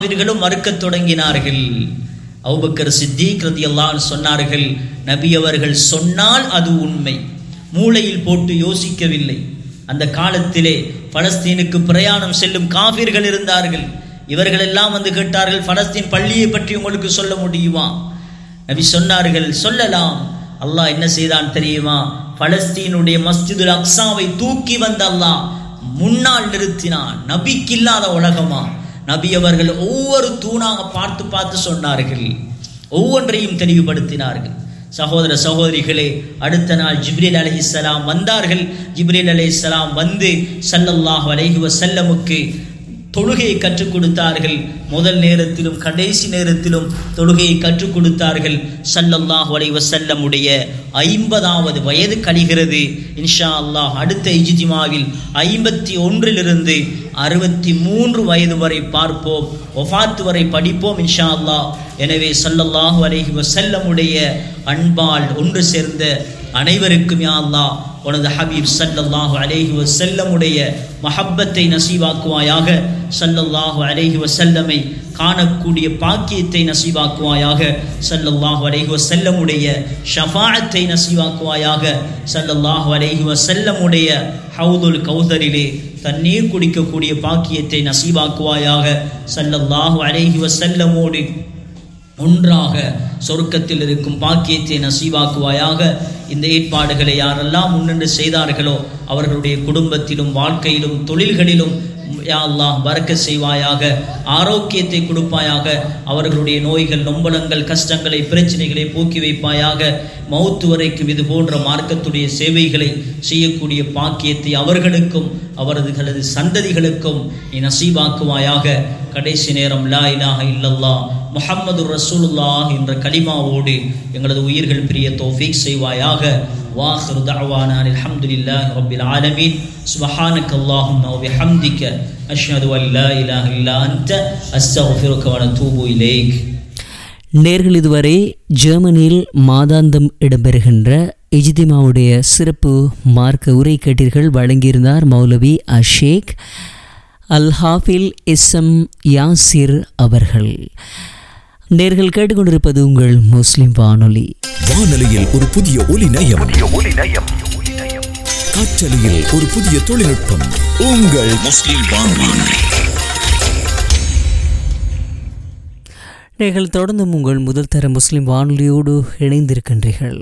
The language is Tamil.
காவிர்களும் மறுக்கத் தொடங்கினார்கள் அவுபக்கர் சித்திக் ரதியல்லாஹு சொன்னார்கள் நபி அவர்கள் சொன்னால் அது உண்மை மூளையில் போட்டு யோசிக்கவில்லை அந்த காலத்திலே பலஸ்தீனுக்கு பிரயாணம் செல்லும் காபிர்கள் இருந்தார்கள் இவர்கள் எல்லாம் வந்து கேட்டார்கள் பலஸ்தீன் பள்ளியை பற்றி உங்களுக்கு சொல்ல முடியுமா நபி சொன்னார்கள் சொல்லலாம் அல்லாஹ் என்ன செய்தான் தெரியுமா பலஸ்தீனுடைய மஸ்ஜிதுல் அக்ஸாவை தூக்கி வந்த அல்லாஹ் முன்னால் நிறுத்தினான் நபிக்கு இல்லாத உலகமா நபி அவர்கள் ஒவ்வொரு தூணாக பார்த்து பார்த்து சொன்னார்கள் ஒவ்வொன்றையும் தெளிவுபடுத்தினார்கள் சகோதர சகோதரிகளே அடுத்த நாள் ஜிப்ரீல் அலைஹிஸ்ஸலாம் வந்தார்கள் ஜிப்ரீல் அலைஹிஸ்ஸலாம் வந்து ஸல்லல்லாஹு அலைஹி வஸல்லமுக்கு தொழுகையை கற்றுக் கொடுத்தார்கள் முதல் நேரத்திலும் கடைசி நேரத்திலும் தொழுகையை கற்றுக் கொடுத்தார்கள் ஸல்லல்லாஹு அலைஹி வஸல்லமுடைய ஐம்பதாவது வயது கழிகிறது இன்ஷா அல்லாஹ் அடுத்த இஜ்திமாவில் ஐம்பத்தி ஒன்றிலிருந்து அறுபத்தி மூன்று வயது வரை பார்ப்போம் ஒஃபாத்து வரை படிப்போம் இன்ஷா அல்லாஹ் எனவே ஸல்லல்லாஹு அலைஹி வஸல்லமுடைய அன்பால் ஒன்று சேர்ந்த அனைவருக்கும் யா அல்லாஹ் உனது ஹபீப் ஸல்லல்லாஹு அலைஹி வஸல்லமுடைய மஹப்பத்தை நசீவாக்குவாயாக ஸல்லல்லாஹு அலைஹி வஸல்லமை காணக்கூடிய பாக்கியத்தை நசீவாக்குவாயாக ஸல்லல்லாஹு அலைஹி வஸல்லமுடைய ஷஃபாஅத்தை நசீவாக்குவாயாக ஸல்லல்லாஹு அலைஹி வஸல்லமுடைய ஹவுதுல் கௌதரிலே தண்ணீர் குடிக்கக்கூடிய பாக்கியத்தை நசீவாக்குவாயாக ஸல்லல்லாஹு அலைஹி வஸல்லமோடு ஒன்றாக சொர்க்கத்தில் இருக்கும் பாக்கியத்தை நசீவாக்குவாயாக இந்த ஏற்பாடுகளை யாரெல்லாம் முன்னின்று செய்தார்களோ அவர்களுடைய குடும்பத்திலும் வாழ்க்கையிலும் தொழில்களிலும் யா அல்லாஹ் பறக்க செய்வாயாக ஆரோக்கியத்தை கொடுப்பாயாக அவர்களுடைய நோய்கள் நொம்பலங்கள் கஷ்டங்களை பிரச்சனைகளை போக்கி வைப்பாயாக மௌத்து வரைக்கும் இது போன்ற மார்க்கத்துடைய சேவைகளை செய்யக்கூடிய பாக்கியத்தை அவர்களுக்கும் அவர்களது சந்ததிகளுக்கும் நீ நசீபாக்குவாயாக கடைசி நேரம் லா இலாஹ இல்லல்லா முஹம்மது ரசூலுல்லாஹ் என்ற கலிமாவோடு எங்களது உயிர்கள் பிரிய தௌஃபீக் செய்வாயாக واخر دعوانا الحمد لله رب العالمين سبحانك اللهم وبحمدك اشهد ان لا اله الا انت استغفرك ونتوب اليك நேர்கள் இதுவரை ஜெர்மனியில் மாதாந்தம் இடம்பெறுகின்ற இஜ்திமாவுடைய சிறப்பு மார்க்க உரை கேட்டீர்கள் வழங்கியிருந்தார் மௌலவி அஷேக் அல் ஹாஃபில் எஸ்எம் யாசிர் அவர்கள் நேர்கள் கேட்டுக்கொண்டிருப்பது உங்கள் முஸ்லிம் வானொலி வானொலியில் ஒரு புதிய ஒலி நயம் காற்றலையில் ஒரு புதிய தொழில்நுட்பம் உங்கள் முஸ்லிம் வானொலி நீங்கள் தொடர்ந்தும் உங்கள் முதல் தர முஸ்லிம் வானொலியோடு இணைந்திருக்கின்றீர்கள்